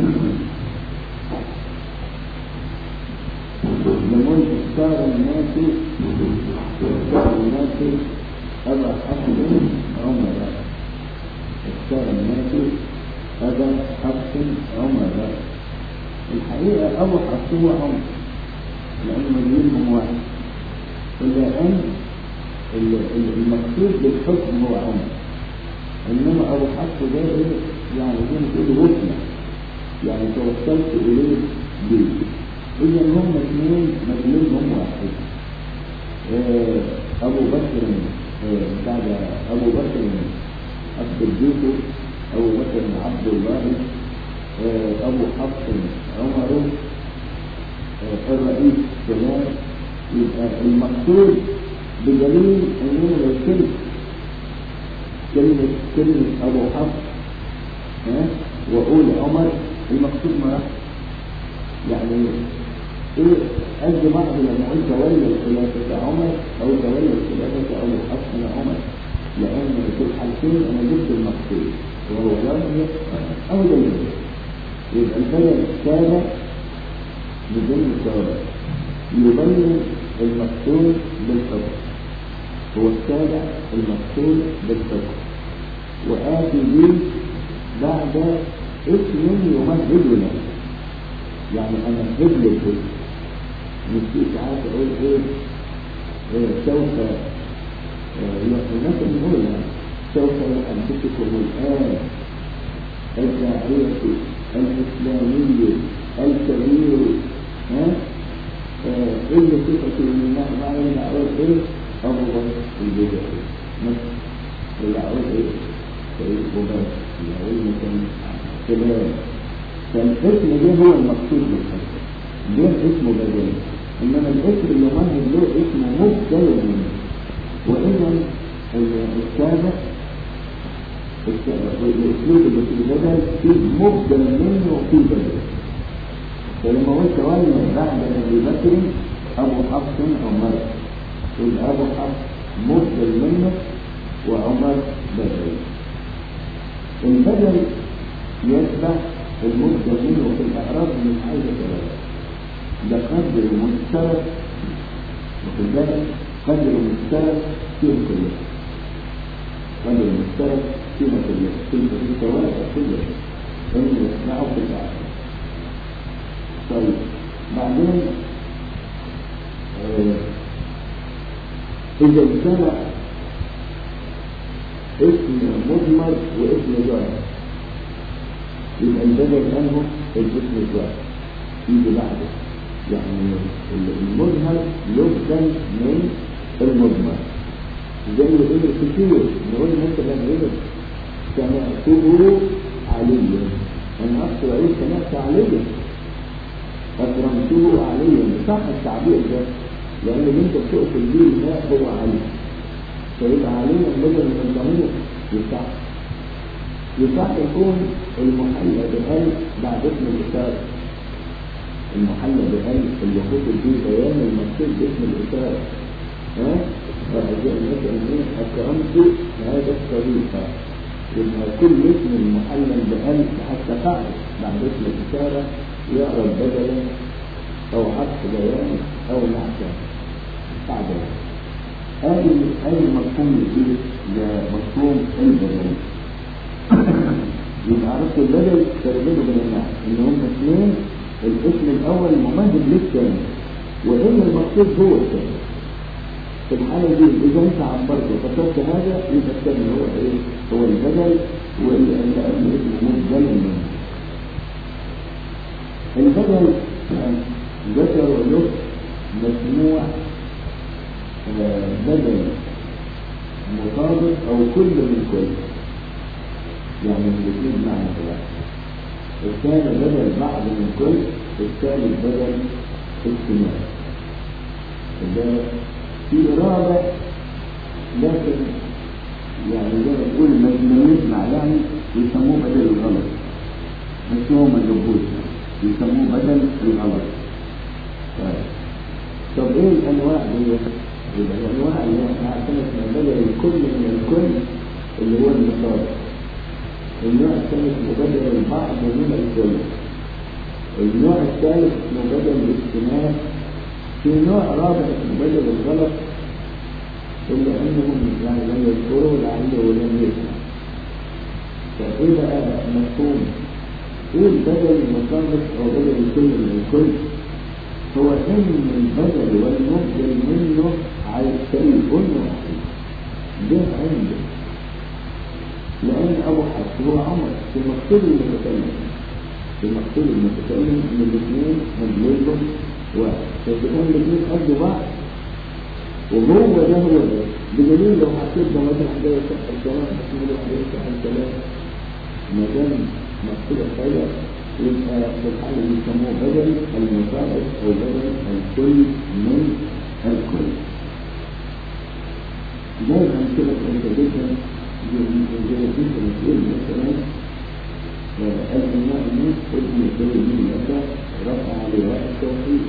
لمن اختار الناس اختار الناس أبا حفص عمر اختار الناس أبا حفص عمر الحقيقة أبو حفص هو عمر لأن مدينهم واحد إلا أن المقصود بالحكم هو عمر إنما أبو حفص ده إيه؟ يعني زي ما تقول وصلة يعني توصلت إليه بيه إذا هم اثنين مدينهم واحد آه أبو بكر آه بعد أبو بكر الصديق أبو بكر عبد الله آه أبو حفص عمر الرئيس فلان يبقى المقصود بدليل أنه لو كلمة كلمة كلمة أبو حفص ها وأقول عمر المقصود ما راح يعني ايه قد بعض لما قلت تولى الخلافة عمر او تولى الخلافة ابو حفص عمر لان في الحالتين انا جبت المقصود وهو لم او دليل يبقى البدل السابع بدون السابع يبين المقصود بالحكم هو السابع المقصود بالحكم وآتي به بعد اسم يمهد له يعني انا هجل الهجل مش في ساعات اقول ايه, إيه سوف مثلا نقول يعني سوف يحدثكم الان الداعية الإسلامي الكبير ها ايه صفة من بعد الدعوات ايه أبو بكر البدعي مثلا الدعوات ايه سيد بكر الدعوات مثلا فلان فالاسم ده هو المقصود بالحكم ده اسمه بدل انما الاسم اللي مهد له اسمه مبدل منه واذا السابق الاسلوب اللي في البدل فيه مبدل منه وفيه بدل فلما قلت ولد بعد ابي بكر ابو حفص عمر يبقى ابو حفص مبدل منه وعمر بدل البدل يتبع المدة منه في الإعراب من حيث ثلاثة ده قدر مشترك وفي ذلك قدر مشترك فيه كلها قدر مشترك فيها كلها كلمة في توابع كلها إن يسمعوا في الإعراب طيب بعدين آه إذا اجتمع اسم مضمر واسم جار يبقى البدل انه الاسم الجار يجي بعده يعني المظهر يبدل من المضمر زي ايه كتير نقول مثلا ايه سمعته عليا انا اقصد عليه سمعت عليا اكرمته عليا صح التعبير ده لان اللي انت بتقصد بيه ما هو علي فيبقى علينا بدل من الضمير يصح يصح يكون المحلى بهل بعد اسم الإشارة المحلى بهل اللي خطب فيه بيان المقصود باسم الإشارة ها؟ فأجاء مثلا ايه أكرمت هذا الطريقة يبقى كل اسم المحلى بهل حتى فعل بعد اسم الإشارة يعرف بدلا أو عكس بيان أو نعتا بعد هذه هذه المفهوم الجديد ده مفهوم البدل يبقى عرفت البدل تربطه بين الناس ان هم اثنين الاسم الاول مماثل للثاني وان المقصود هو الثاني في الحالة دي إذا أنت عبرت وفصلت هذا يبقى الثاني هو إيه؟ هو البدل واللي قبل اسمه مبدل منه. البدل ذكر له مجموع بدل مطابق او كل من كل يعني الاثنين معنى واحد الثاني بدل بعض من كل الثالث بدل اجتماع ده في إرادة لكن يعني زي ما تقول ما يسمع يعني يسموه بدل الغلط بس هو ما جابوش يسموه بدل الغلط طيب طب ايه الانواع دي؟ يبقى الانواع اللي احنا عارفينها اسمها بدل الكل من الكل اللي هو المصادر النوع الثاني اسمه بدل البعض من الكل النوع الثالث اسمه بدل الاجتماع في نوع رابع اسمه بدل الغلط إلا أنهم يعني لم يذكروا لعله لم يسمع فإيه بقى مفهوم إيه البدل المصادر أو بدل الكل من الكل هو ان البدل والمبدل منه على الشيء واحد ده عنده لان ابو حفص هو عمر في مقصود المتكلم في مقصود المتكلم ان الاثنين مدلولهم واحد فكان الاثنين قد بعض وهو ده هو ده بدليل لو حطيت ده مثلا ده يصح الكلام تحمل عليه يصح الكلام ما دام مقصود الخير يبقى في الحالة دي يسموه بدل المصادر أو بدل الكل من الكل. ده أمثلة كويسة جدا زي كيف المسؤول مثلا الإمام الناس ابن الدين لك رفع لواء التوحيد.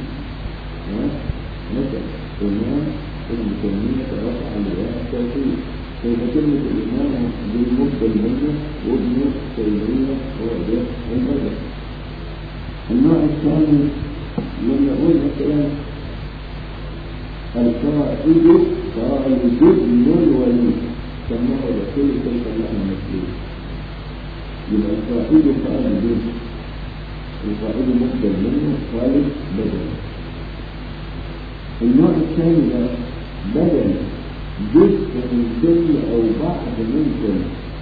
مثلا الإمام ابن تيمية رفع لواء التوحيد. فإذا كلمة الإمام بالمبدل منه وابن تيمية هو ده البدل. النوع الثاني لما يقول مثلا القائد قائد ابن الولي سماه رسول صلى الله عليه وسلم يبقى القائد قائد ابن القائد مقبل منه خالد بدل النوع الثاني ده بدل جزء من كل او بعض من كل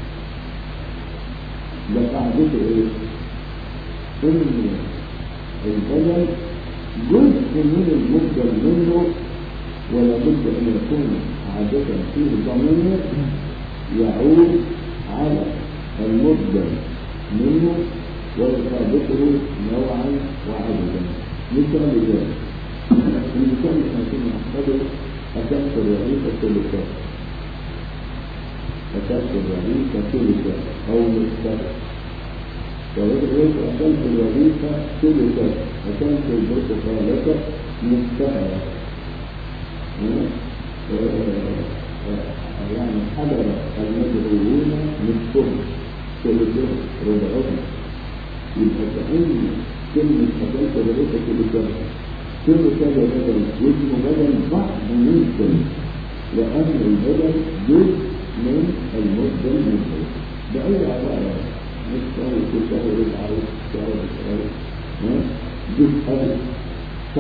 ده قاعدته ايه؟ ان البدل جزء من المبدل منه ولا بد ان يكون عادة فيه ضمير يعود على المبدل منه ويطابقه نوعا وعددا مثال ذلك المثال اللي كنا نحفظه أكلت الرغيف ثلثات أكلت الرغيف ثلثات أو مستقبل ويقول أكلت الوظيفة ثلثة أكلت البرتقالة مستهرة يعني حضر المدعوون نصفهم ثلثهم ربعهم يبقى كأن كلمة أكلت الوظيفة ثلثة ثلثة بدل واسمه بدل بعض من كل لأن البدل جزء من المبدل من بأي عبارة مستوى تساوي العرض تساوي العرض جزء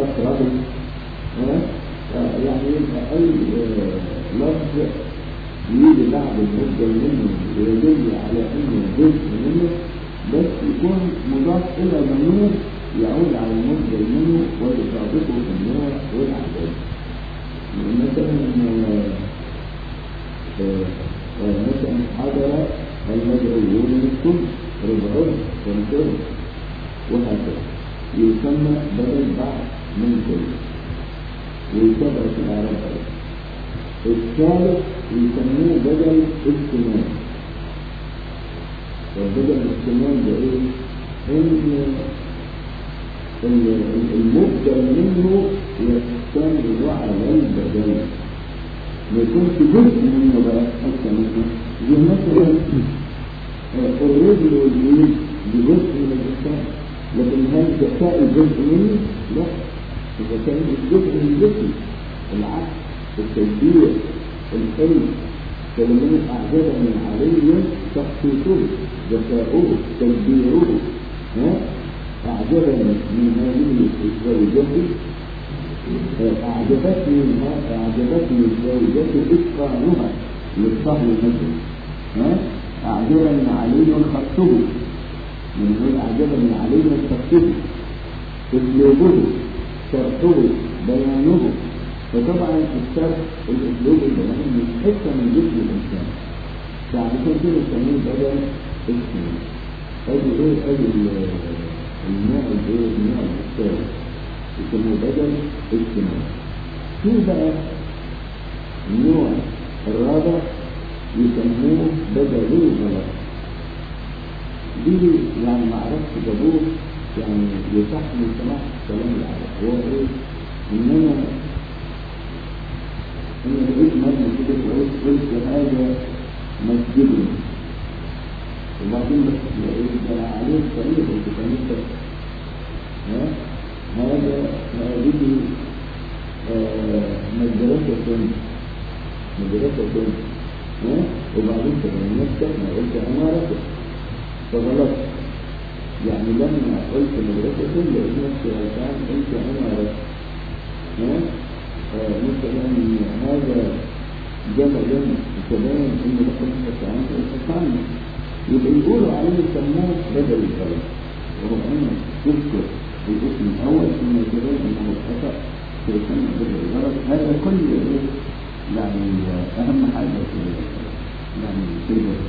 تقرب يعني يبقى أي لفظ يجي بعد المبدل منه ويدل على انه جزء منه بس يكون مضاف الى ضمير يعود على المبدل منه ويطابقه في النوع والعدد مثلا مثلا حضر المدعوون الكل ربعون خمسون وهكذا يسمى بدل بعض من كل ويتبع في الأعراب الثالث يسموه بدل اجتماع والبدل الاجتماع ده ايه؟ ان المبدل منه يستند على البدل ما يكونش جزء منه بقى حتى منه زي مثلا الرجل واليمين بجزء من الإنسان لكن هل ذكاء جزء منه؟ لا الذكاء مش جزء من الجسم العقل التدبير الحلم فلمن أعجبني علي تخطيطه ذكاؤه تدبيره ها أعجبني من هذه الزوجة أعجبتني أعجبتني الزوجة إتقانها للصهر مثلا ها أعجبني علي خطه من يقول أعجبني علي خطه أسلوبه شرحه بيانه فطبعا الشرح الأسلوب البياني من حتة من جسم الإنسان فعلشان كده نسميه بدل اسمه أدي إيه أدي النوع الإيه النوع الثالث يسموه بدل اجتماعي في بقى النوع الرابع يسموه بدل الغلط دي يعني ما عرفت جابوه يعني يصح من سماع كلام العرب هو ايه انما ان لقيت مبنى كده كويس قلت هذا مسجد وبعدين بس لقيت ده عليه طريق قلت كنيسه ها هذا هذه مدرسة مدرسة ها وبعدين تبين نفسك ما قلت عمارة فغلط يعني لما قلت مدرسة لقيت نفسي غلطان قلت عمارة ها مثلا هذا جبل تبين انه لقد استطعمت استطعمت يبقى يقولوا عليه يسموه بدل الغلط وهو انك تذكر الاسم الاول ثم يتبين انه خطا فيسمى بدل الغلط هذا كل يعني اهم حاجه في يعني في البدل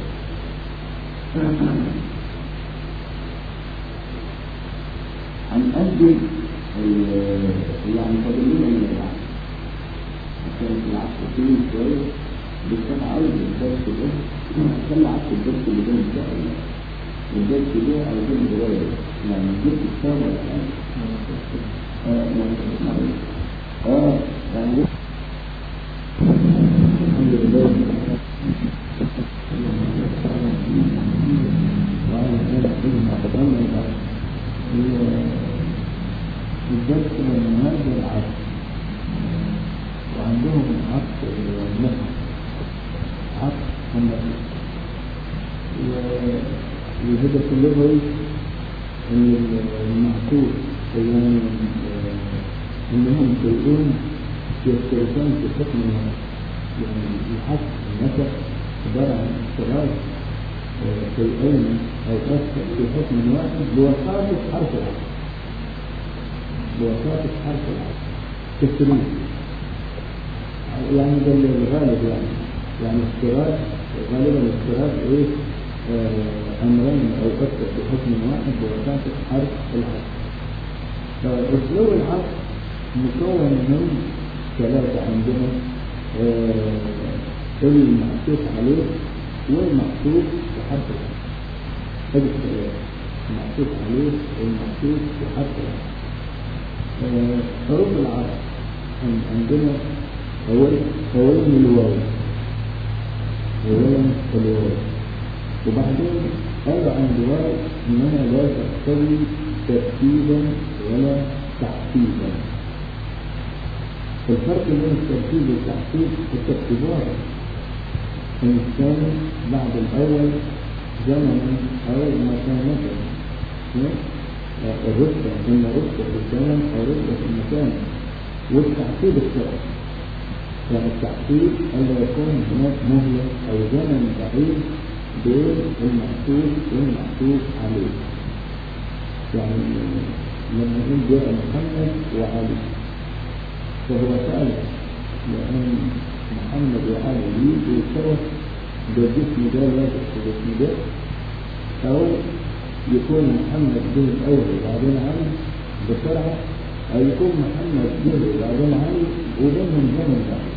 هنقدم يعني فضلنا من العصر عشان العصر فيه شوية بس انا عاوز الدرس ده عشان العصر الدرس اللي ده ان شاء الله الدرس ده عاوزين صغير يعني جبت كتاب ولا حاجة اه يعني اه يعني الحمد لله وعلى ذلك إذن أقدمنا الدرس من هذا العصر وعندهم عصر النحو عصر النحو والهدف اللغوي ان المعقول يعني انهم شيئين يختلفان في حكم يعني الحق النسب عباره عن اختلاف شيئين او اكثر في حكم واحد بوساطه حرف العصر بوساطة حرف العصر كالسلوك يعني ده الغالب يعني يعني اختلاف غالبا الاختلاف ايه آه امرين او اكثر في حكم واحد بوساطة حرف العصر فاسلوب العصر مكون من ثلاثة عندنا آه المعطوف عليه والمعطوف بحرف العصر هذه الثلاثة المعطوف عليه والمعطوف بحرف العصر حروف العرب عندنا أول أولا الواو أولا الواو وبعدين قال عن الواو إنها لا تقتضي ترتيبا ولا تحسيبا الفرق بين الترتيب والتحسيب الترتيبات الثاني بعد الأول زمنا أو مكانة الرتبة إما رتبة في الزمن أو رتبة في المكان والتعقيد الشرعي يعني التحقيق ألا يكون هناك مهلة أو زمن بعيد بين المحسوس والمحسوس عليه يعني لما نقول جاء محمد وعلي فهو صالح لأن محمد وعلي يجوا سوا ده الجسم ده لازم في الجسم ده أو يكون محمد جه الأول وبعدين علي بسرعة أو يكون محمد جه وبعدين علي وبينهم زمن بعيد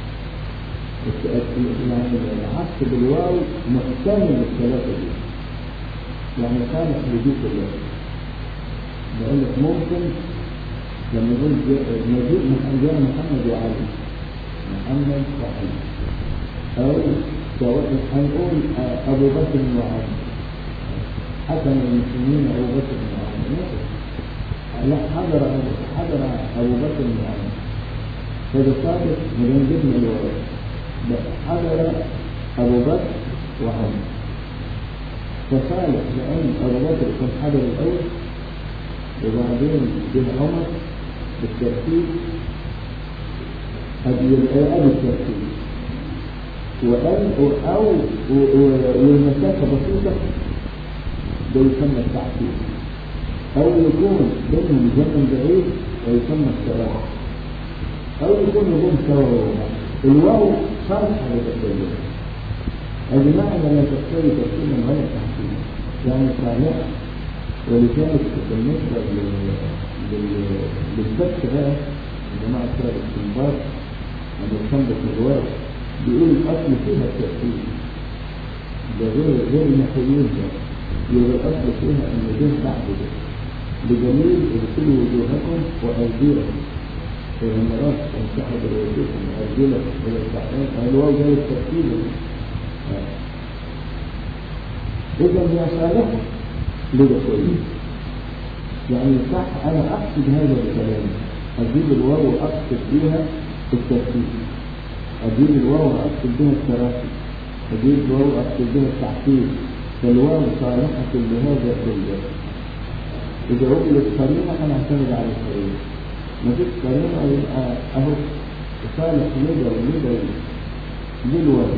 يعني العطف بالواو محتمل الثلاثة دي يعني صالح لديك الواو بقول لك ممكن لما يقول مجيء جاء محمد وعلي محمد وعلي أو هنقول أبو بكر وعلي حكم المسلمين أبو بكر وعلي لا حضر حضر أبو بكر وعلي هذا صادق من جبنا الورق حضر أبو بكر وعمر فصالح لأن أبو بكر كان حضر الأول وبعدين جه عمر بالترتيب أدي أدي الترتيب وأن أو والمسافة بسيطة ده يسمى التعقيد أو يكون بينهم زمن بعيد ويسمى الشراكة أو يكون يكون سوا الواو صالحة للتكلم هذه معنى لا تقتضي تقسيما ولا تحسينا يعني صالحة ولذلك بالنسبة للفتح بقى جماعة سورة الاستنباط عند الخمسة الرواية بيقول الأصل فيها التأثير ده غير غير النحويين ده يبقى الأصل فيها أن ده بعد ده بجميل ارسلوا وجوهكم وأيديكم إلى المرات امسحوا برؤوسكم وأرجلكم إلى الكعبين الواو جاي التأثير إذا هي صالحة لده كويس يعني صح أنا أقصد هذا الكلام أجيب الواو وأقصد بها الترتيب أجيب الواو وأقصد بها التراكي أجيب الواو وأقصد بها التعقيد فالواو صالحة لهذا كله إذا وجدت قرينة أنا أعتمد على القرينة ما فيش قرينة يبقى أهو صالح لده ولده للواو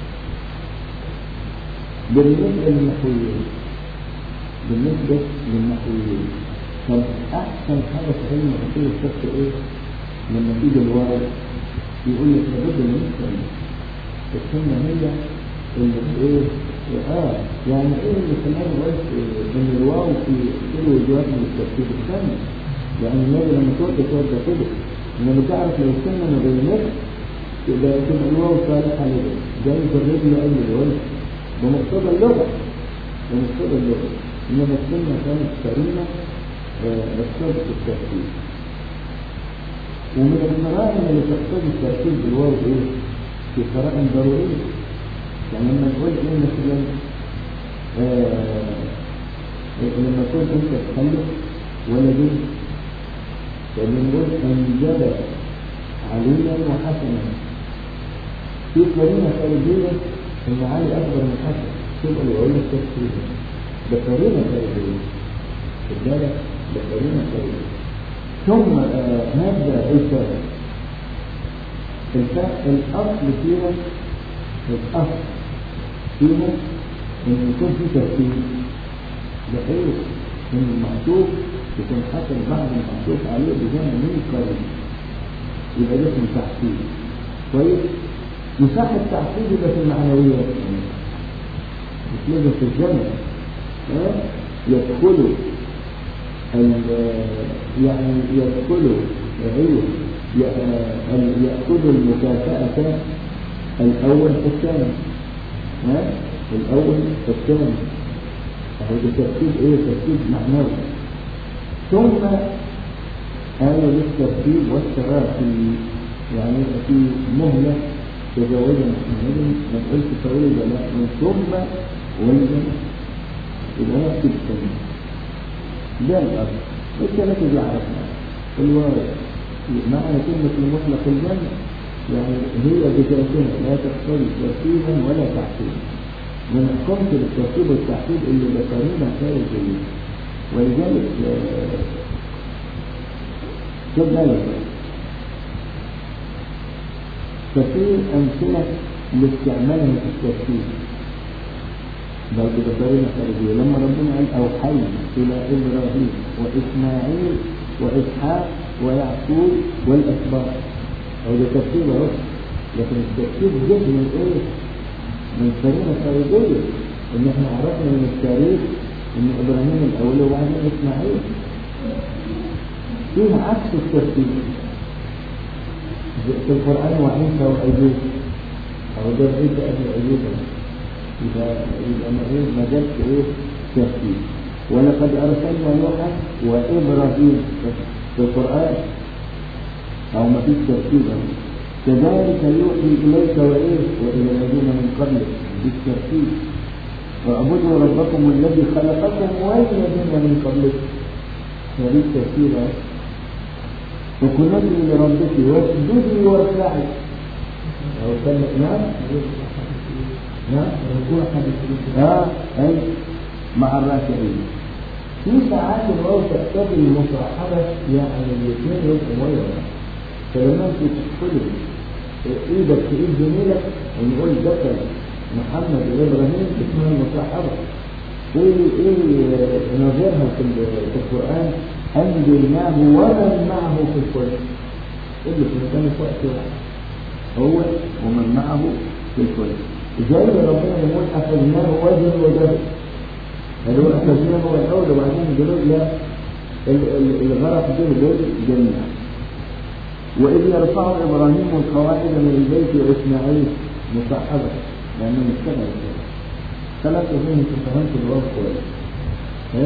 بالنسبة للنحويين بالنسبة للنحويين طب أحسن حاجة في علم أصول الفقه إيه؟ لما تيجي الواو يقول لك لابد من السنة السنة هي اللي إيه؟ آه يعني إيه اللي خلاني قلت إن الواو في كل وجوهات من الترتيب السنة يعني النبي لما تودى تودى كده إنما تعرف لو السنة ما بينتش يبقى تبقى الواو صالحة لده زي الرجل قال الولد بمقتضى اللغة بمقتضى اللغة إنما السنة كانت كريمة مقصود الترتيب ومن القرائن اللي تقتضي الترتيب بالواو ايه؟ في قرائن ضرورية يعني لما تقول ايه مثلا آه لما تقول انت تخلف ولدين فبنقول انجب عليا وحسنا في قرينة خارجية ان علي اكبر من حسن تبقى اللي يقول لك تفسير ده قرينة خارجية خد بالك بقرينة خارجية ثم آه هذا الفاء الفاء الأصل فيها الأصل فيها إن يكون في ترتيب بحيث إن المعطوف يكون حصل بعد المعطوف عليه بجانب من القرين يبقى ده اسمه تحصيل كويس مساحة التحصيل يبقى في المعنويات مش لازم في الجنة يدخلوا يعني يدخلوا ايوه يأخذ المكافأة الأول الثاني ها الأول الثاني هو ترتيب ايه ترتيب معنوي ثم آية للترتيب والتراخي يعني في مهلة تزوج محمد ما قلت فولد لا من ثم ولد يبقى نكتب ثم ده الأصل والثلاثة دي عرفنا الواو معنى كلمة المطلق الجمع يعني هي بذاتها لا تقتضي ترتيبا ولا تعقيدا من حكمت بالترتيب والتعقيد اللي ذكرنا خارج جيد ولذلك خد بالك ففي أمثلة لاستعمالها في الترتيب برضه بطريقة خارجية لما ربنا قال أوحينا إلى إبراهيم وإسماعيل وإسحاق ويعقوب والأسباط أو ده ترتيب أهو لكن الترتيب جه من إيه؟ من طريقة خارجية إن إحنا عرفنا من التاريخ إن إبراهيم الأول وبعدين إسماعيل فيه عكس الترتيب في القرآن وعيسى وأيوب أو ده عيسى أبي أيوب يبقى يبقى ما إيه ما جابش إيه ترتيب ولقد أرسلنا نوحا وإبراهيم في القرآن أو ما فيش ترتيب كذلك يوحي إليك وإيه وإلى الذين من قبلك بالترتيب واعبدوا ربكم الذي خلقكم والذين من قبلكم هذه الترتيب وكنتي لربك واسجدي واركعي أو كان نعم نعم ركوع اه اي مع الراكعين في ساعات الواو تقتضي المصاحبة يعني الاثنين يبقوا مرة فلما انت تدخلي ايدك في ايد زميلك ونقول دخل محمد وابراهيم اسمها المصاحبة ايه ايه نظيرها في في القرآن أنزلناه ومن معه في الفلك اللي في مكان في وقت واحد هو ومن معه في الفلك زي ربنا يقول أخذناه وجه وجه هل هو أخذناه هو الأول وبعدين يقولوا لا الغرق به جميعا وإذ يرفع إبراهيم القواعد من البيت وإسماعيل مصاحبة لأنه مشتغل كده ثلاث اثنين في فهمت الوقت كويس ها؟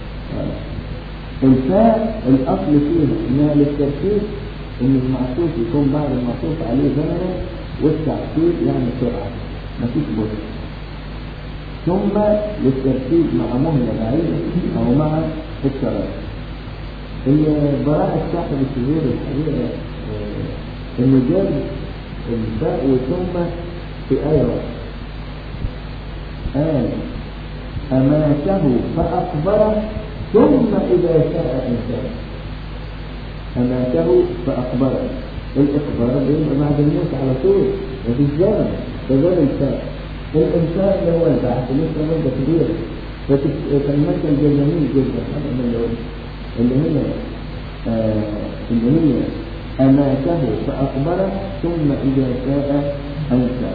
الفاء الأصل فيها إنها للترتيب إن المعطوف يكون بعد المعطوف عليه زمنا والتعطيل يعني سرعة مفيش بطء ثم للترتيب مع مهلة بعيدة أو مع التراجع براءة صاحب الشهور الحقيقة إنه جاب الفاء وثم في آية واحدة قال أماته فأخبره ثم إذا شاء أنساه أماته فأخبره الإخبار بيبقى بعد الموت على طول وفي الزمن فزال الفاء الإنسان اللي هو البعث لسه مدة كبيرة فالمثل جميل جدا هذا من اللي اللي هي آه اللي هي أماته فأخبره ثم إذا شاء أنساه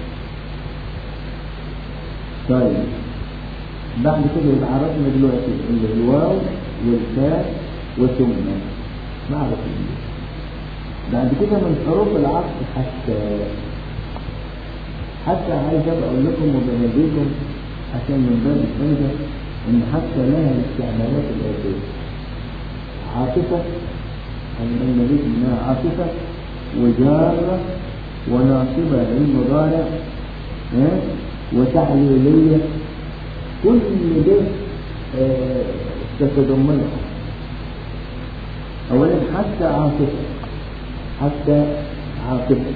طيب بعد كده يبقى عرفنا دلوقتي الواو والفاء وثم معرفة بعد كده من حروف العطف حتى حتى عايز ابقى اقول لكم وبناديكم عشان من باب الفايده ان حتى لها الاستعمالات الاتيه عاطفه ان النبي انها عاطفه وجاره وناصبه للمضارع وتعليليه كل ده آه تتضمنها اولا حتى عاطفه حتى عاطفه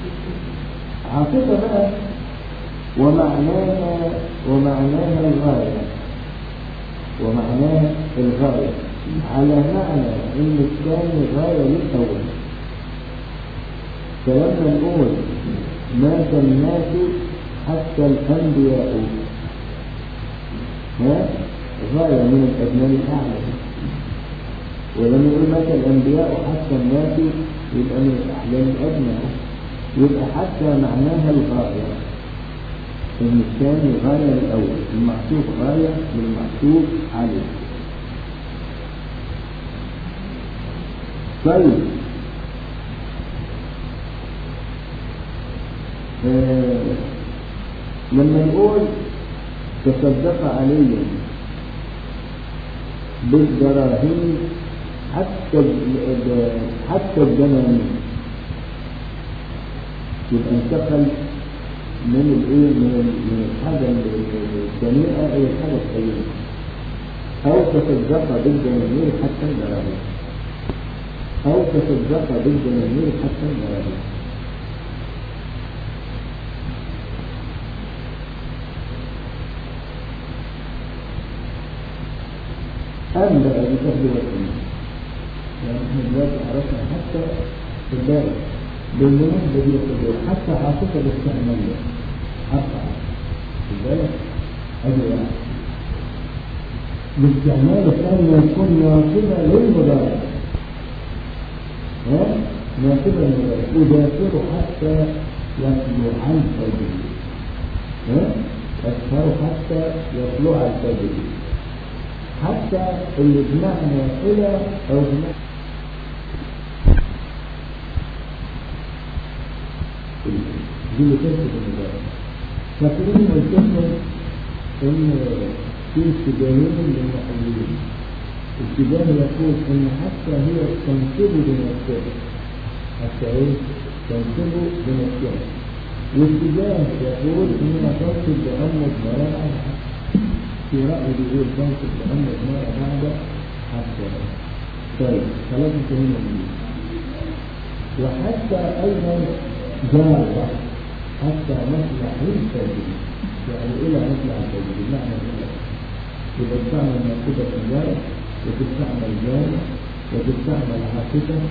عاطفة بقى ومعناها ومعناها الغاية ومعناها الغاية على معنى ان الثاني غاية للأول فلما نقول مات الناس حتى الأنبياء ها غاية من الأجنال الأعلى ولما نقول مات الأنبياء حتى الناس يبقى من الأحلام الأدنى يبقى حتى معناها الغاية إن الثاني غاية الأول المعطوف غاية للمعطوف عليه طيب آه لما نقول تصدق علي بالدراهم حتى حتى الدنانير يبقى انتقل من الايه من الحاجه الدنيئه الى الحاجه الطيبه او تصدق بالدنانير حتى الدراهم او تصدق بالدنانير حتى الدراهم أم بقى بفضل وسلم يعني احنا دلوقتي عرفنا حتى في الدائرة
بالمناسبة دي يقول حتى عاطفة الاستعمال حتى بالك أدي واحد الاستعمال الثاني يكون ناصبة للمضارع ها ناصبة للمضارع يذاكر حتى يطلع عن فجره ها يسهر حتى يطلع الفجر حتى اللي بمعنى إلى أو بمعنى دي اللي تنسب المضارع فاكرين قلت لكم ان في اتجاهين للمحللين اتجاه يقول ان حتى هي تنسب بنفسها حتى ايه تنسب بنفسها واتجاه يقول انها تنسب بأن المضارع عنها في رأي بيقول تنسب بأن المضارع بعد حتى طيب خلاص انتهينا منه وحتى ايضا جارة حتى نطلع الفجر يعني الى نطلع الفجر بمعنى كده اذا استعمل ناقصة الجار وتستعمل جار وتستعمل عاصفة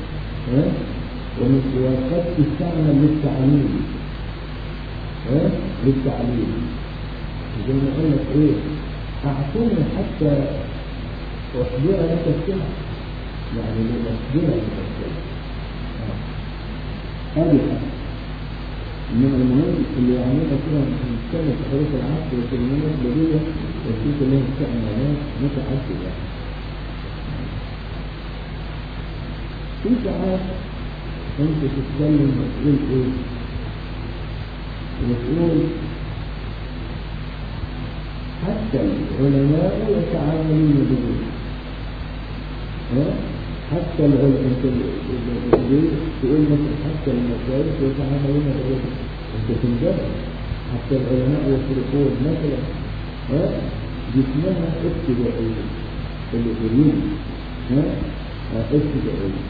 وقد تستعمل للتعليل ها للتعليل زي ما اقول لك ايه اعطوني حتى اصبر لك السلع يعني لنصبر لك السلع هذه إنما المهم اللي يعملها كده نتكلم في حروف العصر والكلمات بدية والشيء اللي هي استعمالات متعددة في ساعات أنت تتكلم وتقول إيه؟ وتقول حتى العلماء يتعاملون به ها؟ حتى العلماء تقول مثلا حتى المشايخ يتعاملون بالرجل انت تنجبر حتى العلماء يصرفون مثلا ها دي اسمها ابتدائية اللي يريد ها ابتدائية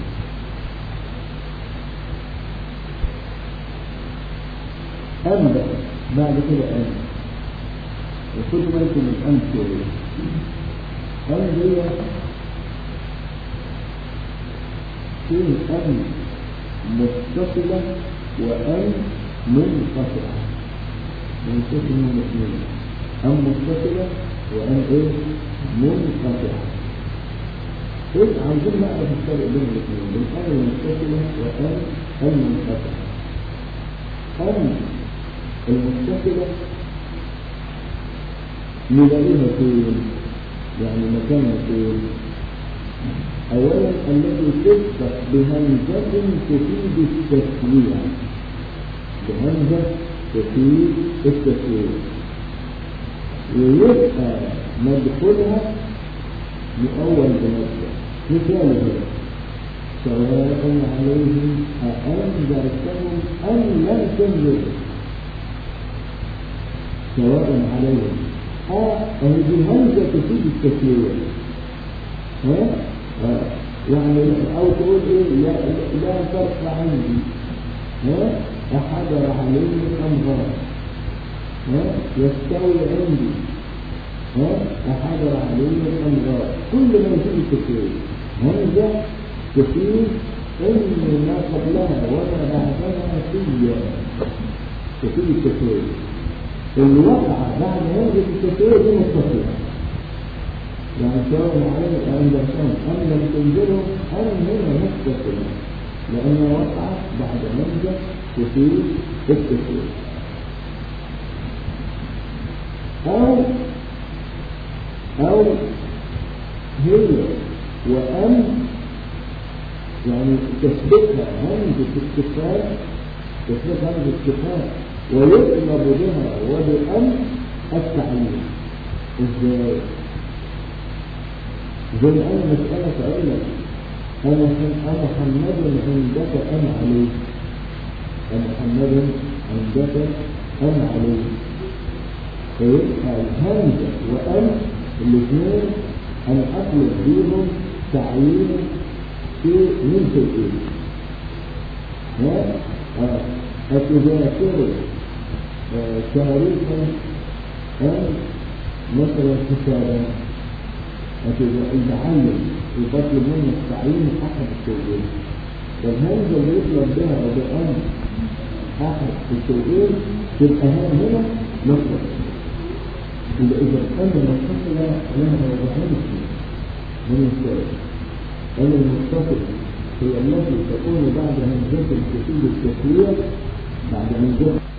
أم بقى بعد كده أم وخدوا بالكم من أم شوية أم دي فيه أن متصلة وأن منقطعة منقطعة من الاثنين أن متصلة وأن إيه منقطعة إيه عاوزين نعرف الفرق بين الاثنين بين أن المتصلة وأن المنقطعة أن المتصلة نلاقيها فين؟ يعني مكانها فين؟ أولا التي تفتح بهمزة تفيد التسويع بهمزة تفيد التسويع ويبقى مدخلها مؤول بمصدر مثال هذا سواء عليهم أأنذرتهم أم لم تنذرهم سواء عليهم أه هذه همزة تفيد التسويع ها يعني او تقول ايه لا, لا فرق عندي ها احضر عليه الانظار ها يستوي عندي ها احضر عليه الانظار كل ما يفيد التفسير همزه تفيد ان ما قبلها وما بعدها فيا تفيد التفسير الوقع بعد هذه التفسير دي متصله يعني سواء عليهم عند الشمس أم لم تنزلهم أم هنا متصلة لأن وقعت بعد مدة تفيد التفسير أو أو هي وأم يعني تثبتها همزة اتفاق تثبت همزة اتفاق ويطلب بها وبأم التعليم ازاي؟ زي أنا مسألة أقول لك أنا أنا محمد عندك أم عليك أنا محمد عندك أم عليك فيبقى الهمزة وأم الاثنين أنا أطلب بيهم تعيين في من شيئين ها أتذاكر تاريخا أم مثلا كتابا المتعلم يطلب منك تعيين احد الشيئين فالهمزة اللي يطلب بها بأن أحد الشيئين تبقى هنا مطلق إذا إذا كان المتصلة لها وضعين من الثالث أن المتصلة هي التي تكون بعد همزة الكتيب الكثير بعد همزة